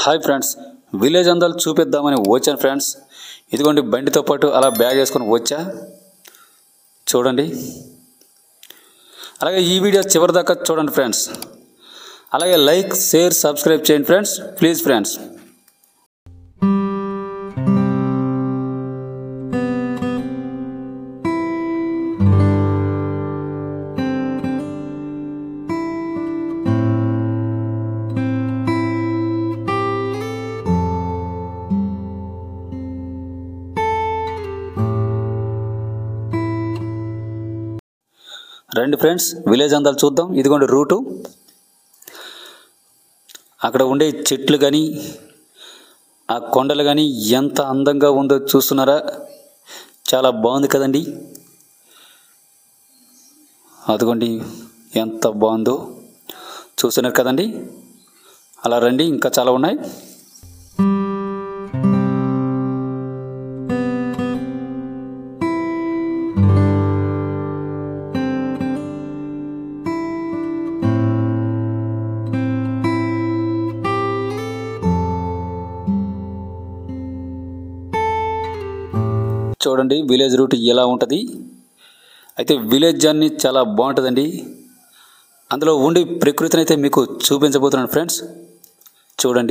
hi friends village అందాలు చూపిద్దామని వచ్చాను ఫ్రెండ్స్ ఇదిగోండి బండితో పాటు అలా బ్యాగ్ వేసుకొని వచ్చా చూడండి అలాగే ఈ వీడియో చివరి దాకా చూడండి ఫ్రెండ్స్ అలాగే లైక్ షేర్ సబ్స్క్రైబ్ చేయండి ఫ్రెండ్స్ ప్లీజ్ ఫ్రెండ్స్ రండి ఫ్రెండ్స్ విలేజ్ అందాలు చూద్దాం ఇదిగోండి రూటు అక్కడ ఉండే చెట్లు కానీ ఆ కొండలు కానీ ఎంత అందంగా ఉందో చూస్తున్నారా చాలా బాగుంది కదండి అదిగోండి ఎంత బాగుందో చూస్తున్నారు కదండి అలా రండి ఇంకా చాలా ఉన్నాయి చూడండి విలేజ్ రూట్ ఎలా ఉంటుంది అయితే విలేజ్ జర్నీ చాలా బాగుంటుందండి అందులో ఉండి ప్రకృతిని అయితే మీకు చూపించబోతున్నాను ఫ్రెండ్స్ చూడండి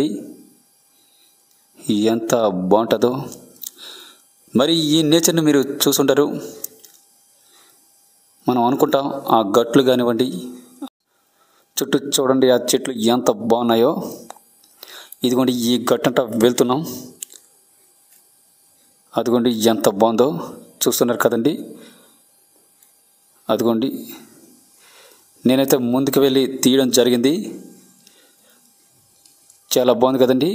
ఎంత బాగుంటుందో మరి ఈ నేచర్ని మీరు చూసుంటారు మనం అనుకుంటాం ఆ గట్లు కానివ్వండి చుట్టూ చూడండి ఆ చెట్లు ఎంత బాగున్నాయో ఇదిగోండి ఈ గట్టంట వెళ్తున్నాం అదిగోండి ఎంత బాగుందో చూస్తున్నారు కదండి అదిగోండి నేనైతే ముందుకు వెళ్ళి తీయడం జరిగింది చాలా బాగుంది కదండి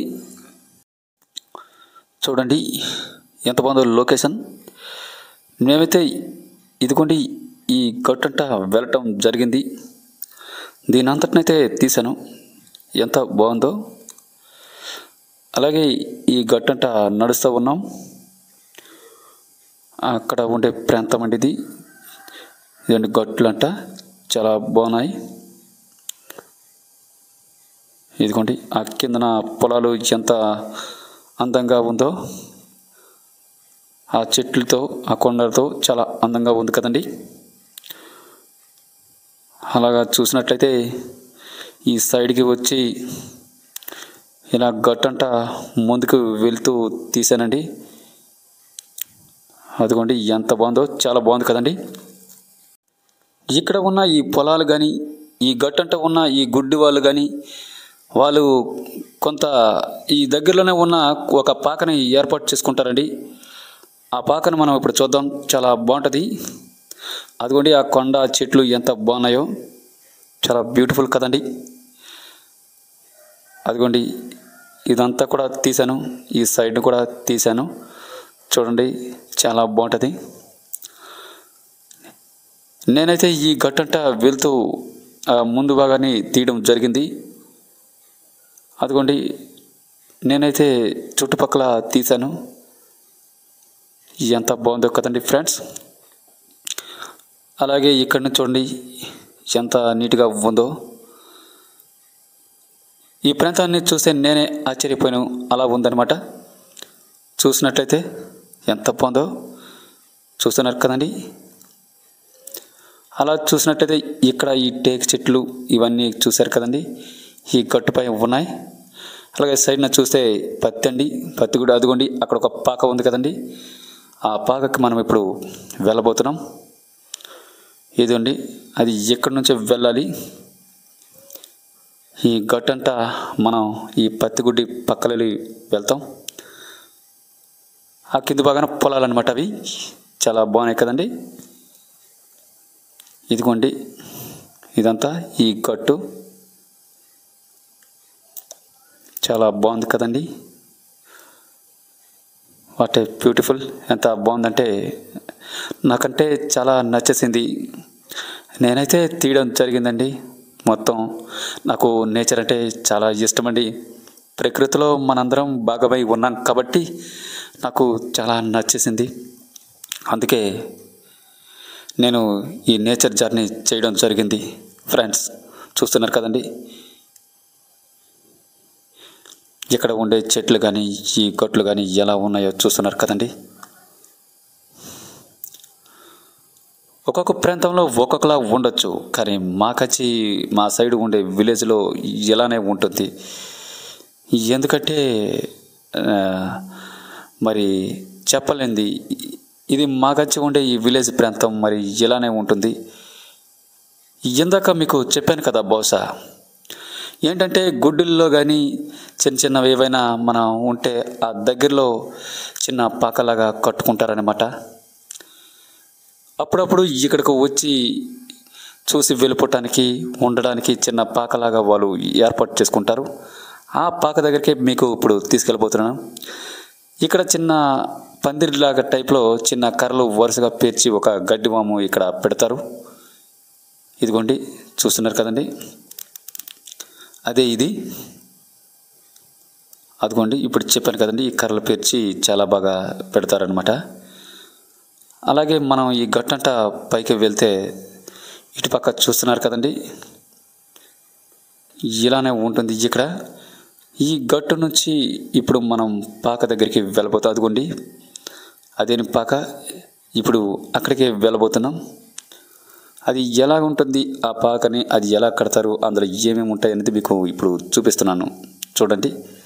చూడండి ఎంత బాగుందో లొకేషన్ మేమైతే ఇదిగోండి ఈ గట్టంట వెళ్ళటం జరిగింది దీని అంతటినైతే తీశాను ఎంత బాగుందో అలాగే ఈ గట్టంట నడుస్తూ ఉన్నాం అక్కడ ఉండే ప్రాంతం అండి ఇది ఇదండి గట్లు అంట చాలా బాగున్నాయి ఇదిగోండి ఆ కిందన పొలాలు ఎంత అందంగా ఉందో ఆ చెట్లతో ఆ కొండలతో చాలా అందంగా ఉంది కదండి అలాగా చూసినట్లయితే ఈ సైడ్కి వచ్చి ఇలా గట్టంట ముందుకు వెళ్తూ తీసానండి అదిగోండి ఎంత బాగుందో చాలా బాగుంది కదండి ఇక్కడ ఉన్న ఈ పొలాలు కానీ ఈ గట్టంట ఉన్న ఈ గుడ్డి వాళ్ళు కానీ వాళ్ళు కొంత ఈ దగ్గరలోనే ఉన్న ఒక పాకని ఏర్పాటు చేసుకుంటారండి ఆ పాకను మనం ఇప్పుడు చూద్దాం చాలా బాగుంటుంది అదిగోండి ఆ కొండ చెట్లు ఎంత బాగున్నాయో చాలా బ్యూటిఫుల్ కదండి అదిగోండి ఇదంతా కూడా తీశాను ఈ సైడ్ కూడా తీశాను చూడండి చాలా బాగుంటుంది నేనైతే ఈ గట్టంట వెళ్తూ ఆ ముందు భాగాన్ని తీయడం జరిగింది అదిగోండి నేనైతే చుట్టుపక్కల తీశాను ఎంత బాగుందో కదండి ఫ్రెండ్స్ అలాగే ఇక్కడ నుంచి చూడండి ఎంత నీట్గా ఉందో ఈ ప్రాంతాన్ని చూస్తే నేనే ఆశ్చర్యపోయాను అలా ఉందన్నమాట చూసినట్లయితే ఎంత బాగుందో చూస్తున్నారు కదండి అలా చూసినట్టయితే ఇక్కడ ఈ టేక్ చెట్లు ఇవన్నీ చూశారు కదండి ఈ గట్టుపై ఉన్నాయి అలాగే సైడ్న చూస్తే పత్తి అండి పత్తి కూడా అదిగోండి అక్కడ ఒక పాక ఉంది కదండి ఆ పాకకి మనం ఇప్పుడు వెళ్ళబోతున్నాం ఇదండి అది ఎక్కడి నుంచి వెళ్ళాలి ఈ గట్టంతా మనం ఈ పత్తిగుడ్డి పక్కలెళ్ళి వెళ్తాం ఆ కింది భాగాన పొలాలు అనమాట అవి చాలా బాగున్నాయి కదండి ఇదిగోండి ఇదంతా ఈ గట్టు చాలా బాగుంది కదండి వాట్ ఏ బ్యూటిఫుల్ ఎంత బాగుందంటే నాకంటే చాలా నచ్చేసింది నేనైతే తీయడం జరిగిందండి మొత్తం నాకు నేచర్ అంటే చాలా ఇష్టమండి ప్రకృతిలో మనందరం భాగమై ఉన్నాం కాబట్టి నాకు చాలా నచ్చేసింది అందుకే నేను ఈ నేచర్ జర్నీ చేయడం జరిగింది ఫ్రెండ్స్ చూస్తున్నారు కదండి ఇక్కడ ఉండే చెట్లు కానీ ఈ గట్లు కానీ ఎలా ఉన్నాయో చూస్తున్నారు కదండి ఒక్కొక్క ప్రాంతంలో ఒక్కొక్కలా ఉండొచ్చు కానీ మాకచ్చి మా సైడ్ ఉండే విలేజ్లో ఇలానే ఉంటుంది ఎందుకంటే ఆ, మరి చెప్పలేంది ఇది మాకచ్చి ఉండే ఈ విలేజ్ ప్రాంతం మరి ఇలానే ఉంటుంది ఇందాక మీకు చెప్పాను కదా బహుశా ఏంటంటే గుడ్డుల్లో కానీ చిన్న చిన్నవి ఏవైనా మనం ఉంటే ఆ దగ్గరలో చిన్న పాకలాగా కట్టుకుంటారనమాట అప్పుడప్పుడు ఇక్కడికి వచ్చి చూసి వెళ్ళిపోవటానికి ఉండడానికి చిన్న పాకలాగా వాళ్ళు ఏర్పాటు చేసుకుంటారు ఆ పాక దగ్గరికి మీకు ఇప్పుడు తీసుకెళ్ళిపోతున్నాను ఇక్కడ చిన్న పందిరిలాగా టైప్లో చిన్న కర్రలు వరుసగా పేర్చి ఒక గడ్డి వాము ఇక్కడ పెడతారు ఇదిగోండి చూస్తున్నారు కదండి అదే ఇది అదిగోండి ఇప్పుడు చెప్పాను కదండి ఈ కర్రలు పేర్చి చాలా బాగా పెడతారనమాట అలాగే మనం ఈ గట్టంట పైకి వెళ్తే ఇటుపక్క చూస్తున్నారు కదండి ఇలానే ఉంటుంది ఇక్కడ ఈ గట్టు నుంచి ఇప్పుడు మనం పాక దగ్గరికి వెళ్ళబోతాం అదిగోండి అదేని పాక ఇప్పుడు అక్కడికే వెళ్ళబోతున్నాం అది ఎలా ఉంటుంది ఆ పాకని అది ఎలా కడతారు అందులో ఏమేమి ఉంటాయి అనేది మీకు ఇప్పుడు చూపిస్తున్నాను చూడండి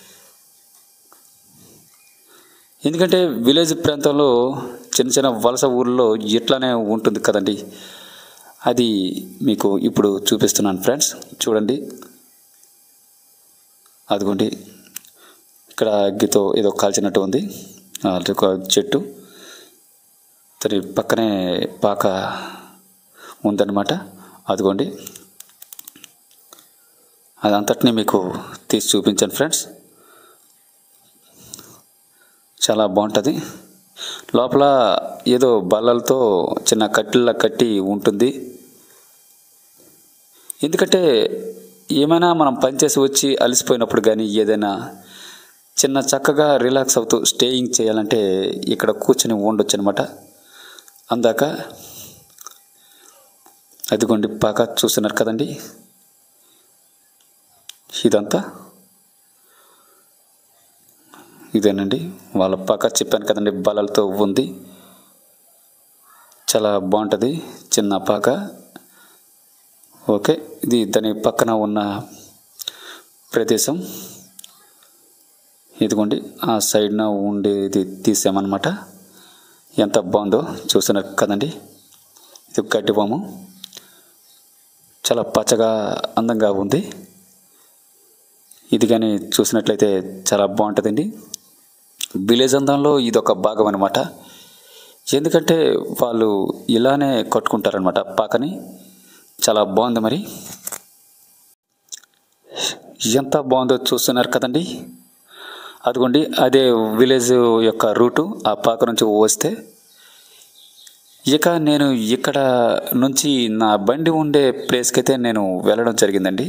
ఎందుకంటే విలేజ్ ప్రాంతంలో చిన్న చిన్న వలస ఊర్లో ఇట్లానే ఉంటుంది కదండి అది మీకు ఇప్పుడు చూపిస్తున్నాను ఫ్రెండ్స్ చూడండి అదిగోండి ఇక్కడ అగ్గితో ఏదో కాల్చినట్టు ఉంది ఆ, అది ఒక చెట్టు దాని పక్కనే పాక ఉందన్నమాట అదిగోండి అదంతటిని మీకు తీసి చూపించాను ఫ్రెండ్స్ చాలా బాగుంటుంది లోపల ఏదో బల్లలతో చిన్న కట్టెల్లా కట్టి ఉంటుంది ఎందుకంటే ఏమైనా మనం పనిచేసి వచ్చి అలసిపోయినప్పుడు కానీ ఏదైనా చిన్న చక్కగా రిలాక్స్ అవుతూ స్టేయింగ్ చేయాలంటే ఇక్కడ కూర్చొని ఉండొచ్చు అనమాట అందాక అదిగోండి పాక చూస్తున్నారు కదండి ఇదంతా ఇదేనండి వాళ్ళ పాక చెప్పాను కదండి బలలతో ఉంది చాలా బాగుంటుంది చిన్న పాక ఓకే ఇది దాని పక్కన ఉన్న ప్రదేశం ఇదిగోండి ఆ సైడ్న ఉండేది తీసామన్నమాట ఎంత బాగుందో చూస్తున్నారు కదండి ఇది గడ్డి పాము చాలా పచ్చగా అందంగా ఉంది ఇది కానీ చూసినట్లయితే చాలా బాగుంటుందండి విలేజ్ అందంలో ఇది ఒక భాగం అనమాట ఎందుకంటే వాళ్ళు ఇలానే కట్టుకుంటారనమాట పాకని చాలా బాగుంది మరి ఎంత బాగుందో చూస్తున్నారు కదండి అదిగోండి అదే విలేజ్ యొక్క రూటు ఆ పాక నుంచి వస్తే ఇక నేను ఇక్కడ నుంచి నా బండి ఉండే ప్లేస్కి అయితే నేను వెళ్ళడం జరిగిందండి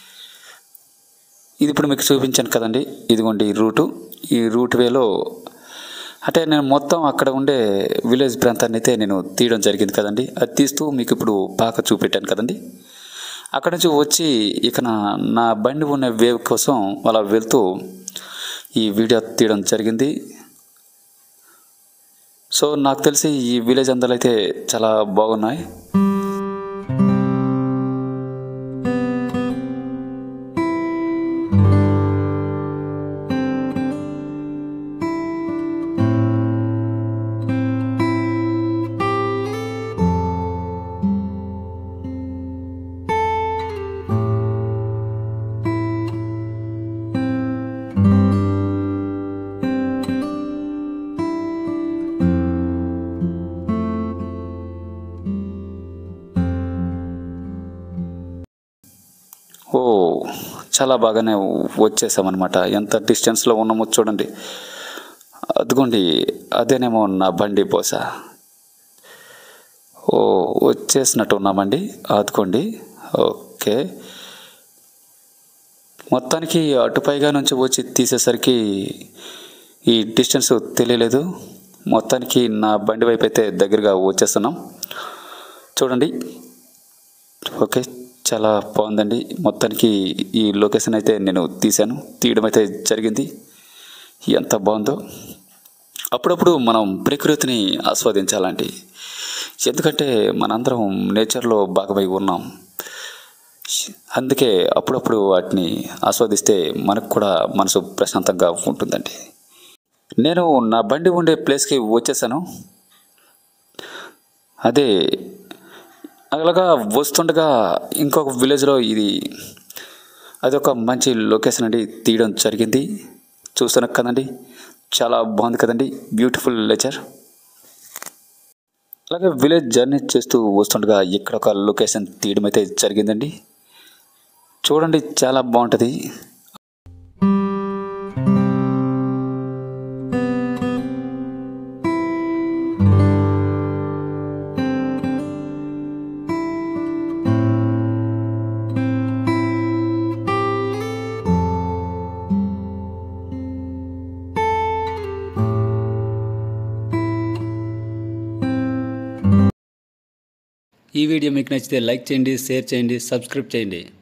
ఇది ఇప్పుడు మీకు చూపించాను కదండి ఇదిగోండి ఈ రూటు ఈ రూట్ వేలో అంటే నేను మొత్తం అక్కడ ఉండే విలేజ్ ప్రాంతాన్ని అయితే నేను తీయడం జరిగింది కదండి అది తీస్తూ మీకు ఇప్పుడు పాక చూపెట్టాను కదండి అక్కడ నుంచి వచ్చి ఇక నా నా బండి ఉన్న వేవ్ కోసం అలా వెళ్తూ ఈ వీడియో తీయడం జరిగింది సో నాకు తెలిసి ఈ విలేజ్ అందరూ అయితే చాలా బాగున్నాయి ఓ చాలా బాగానే వచ్చేసామన్నమాట ఎంత డిస్టెన్స్లో ఉన్నామో చూడండి అదిగోండి అదేనేమో నా బండి బోస ఓ వచ్చేసినట్టు ఉన్నామండి అదిగోండి ఓకే మొత్తానికి అటుపైగా నుంచి వచ్చి తీసేసరికి ఈ డిస్టెన్స్ తెలియలేదు మొత్తానికి నా బండి వైపు అయితే దగ్గరగా వచ్చేస్తున్నాం చూడండి ఓకే చాలా బాగుందండి మొత్తానికి ఈ లొకేషన్ అయితే నేను తీశాను తీయడం అయితే జరిగింది ఎంత బాగుందో అప్పుడప్పుడు మనం ప్రకృతిని ఆస్వాదించాలండి ఎందుకంటే మనందరం నేచర్లో భాగమై ఉన్నాం అందుకే అప్పుడప్పుడు వాటిని ఆస్వాదిస్తే మనకు కూడా మనసు ప్రశాంతంగా ఉంటుందండి నేను నా బండి ఉండే ప్లేస్కి వచ్చేసాను అదే అలాగా వస్తుండగా ఇంకొక విలేజ్లో ఇది అదొక మంచి లొకేషన్ అండి తీయడం జరిగింది చూస్తున్నా కదండి చాలా బాగుంది కదండి బ్యూటిఫుల్ నేచర్ అలాగే విలేజ్ జర్నీ చేస్తూ వస్తుండగా ఇక్కడ ఒక లొకేషన్ తీయడం అయితే జరిగిందండి చూడండి చాలా బాగుంటుంది ఈ వీడియో మీకు నచ్చితే లైక్ చేయండి షేర్ చేయండి సబ్స్క్రైబ్ చేయండి